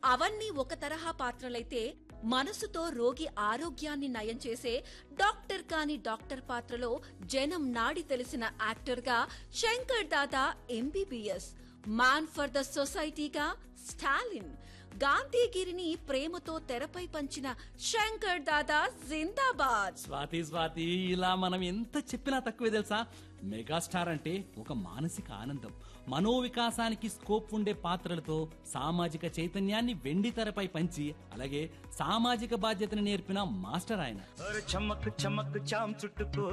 అవన్నీ ఒక తరహా పాత్రలైతే మనసుతో రోగి ఆరోగ్యాన్ని నయం చేసే డాక్టర్ కాని డాక్టర్ పాత్రలో జనం నాడి తెలిసిన యాక్టర్గా Shankar Dada MBBS man for the సొసైటీగా స్టాలిన్ గాంధీగిరిని ప్రేమతో తెరపై పంచిన శంకర్ దాదా జిందాబాద్ స్వాతి స్వాతి ఇలా మనం ఎంత చెప్పినా తక్కువే తెలుసా మెగాస్టార్ అంటే ఒక మానసిక ఆనందం మనోవికాసానికి స్కోప్ ఉండే పాత్రలతో సామాజిక చైతన్యాన్ని వెండి తెరపై పంచి అలాగే సామాజిక బాధ్యతను నేర్పిన మాస్టర్ ఆయన और चमक चमक चाम चुटको